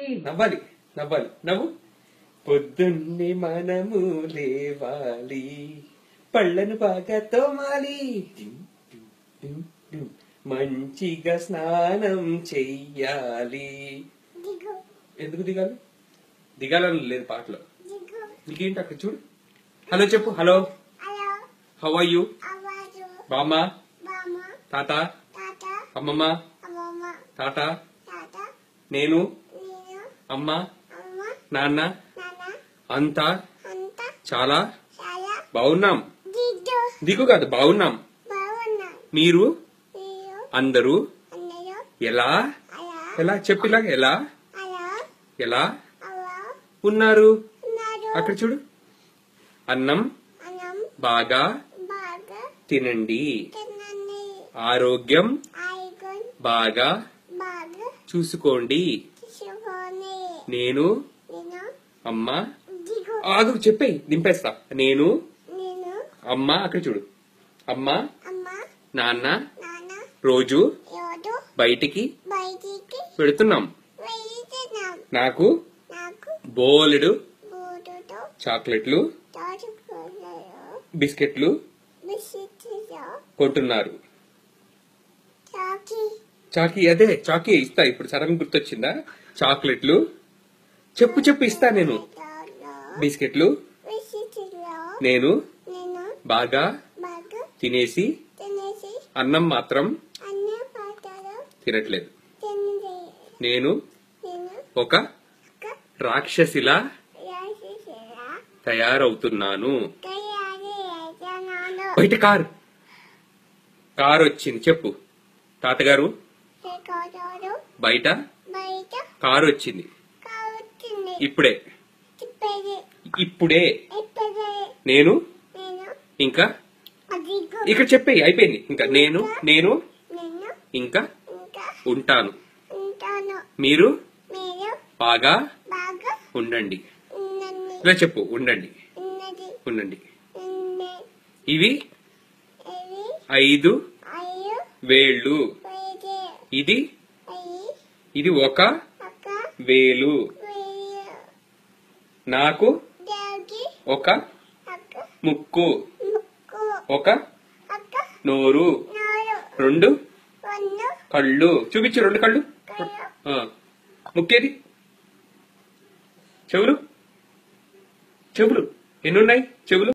నవ్వాలి నవ్వాలి నవ్వు పొద్దున్నే మనము లేవాలి పళ్ళను బాగా తోమాలి టిం, టిం, టిం, టిం. మంచిగా స్నానం చెయ్యాలి దిగు ఎందుకు దిగాలి దిగాలని లేదు పాటలో దిగు నీకేంటి అక్కడ చూడు హలో చెప్పు hello hello how are you అవ్వదు బామ్మ బామ్మ తాత తాత అమ్మమ్మ అమ్మమ్మ తాత తాత నేను నేను అమ్మ అమ్మ నాన్న నాన్న అంతా అంత చాలా చాలా బాగున్నాం దిగు దిగు కాదు బాగున్నాం బాగున్నా మీరు మీరు అందరూ అందరూ ఎలా అలా ఎలా చెప్పిలా ఎలా అలా ఎలా అలా ఉన్నారు ఉన్నారు అక్కడ చూడు అన్నం అన్నం బాగా బాగా తినండి తినండి ఆరోగ్యం ఐగన్ బాగా బాగా చూసుకోండి తీసుకొని నేను నేను అమ్మ దిగు ఆగు చెప్పేయి దింపేస్తా నేను నేను అమ్మ అక్కడ చూడు అమ్మ అమ్మ నాన్న నాన్న రోజు ఎవరు బయటికి బయటికి పెడుతున్నాం వెళ్తున్నాం నాకు నాకు బోలెడు బోటుతో చాక్లెట్లు తోటకూరలో బిస్కెట్లు బిస్కెట్లో కొంటున్నారు చాకి చాకీ అదే చాకీ ఇస్తా ఇప్పుడు సడన్ గుర్తొచ్చిందా చాక్లెట్లు చెప్పు చెప్పు ఇస్తా నేను బిస్కెట్లు బిస్కెట్లో నేను నేను బాగా బాగా తినేసి తినేసి అన్నం మాత్రం అన్న పాటలు తినట్లేదు తింది నేను నేను ఒక ఒక రాక్షసిలా రాసేసేలా తయారవుతున్నాను తయారీ చేస్తున్నాను బయట కారు కారు వచ్చింది చెప్పు తాతగారు రికార్డు బయట బయట కారు వచ్చింది కావుతుంది ఇప్పుడే తిప్పేది ఇప్పుడే ఇప్పుడే నేను నేను ఇంకా అదిగు ఇక్కడ చెప్పేయి అయిపోయింది ఇంకా నేను నేను నేను ఇంకా ఇంకా ఉంటాను ఉంటాను మీరు మీరు బాగా బాగా ఉండండి ఉన్నది ఇలా చెప్పు ఉండండి ఉన్నది ఉండండి ఉన్నది ఇవి ఇవి ఐదు అయ్యు వేళ్ళు వేది ఇది అయ్యి ఇది ఒక ఒక వేలు వేయు నాకు దేవుకి ఒక ఒక ముక్కు ముక్కు ఒక ఒక నోరు నోరు రెండు రెండు కళ్ళు చూపించు రెండు కళ్ళు కళ్ళు ఆ. ముక్కేది చెవులు చెవులు ఎన్నున్నాయి చెవులు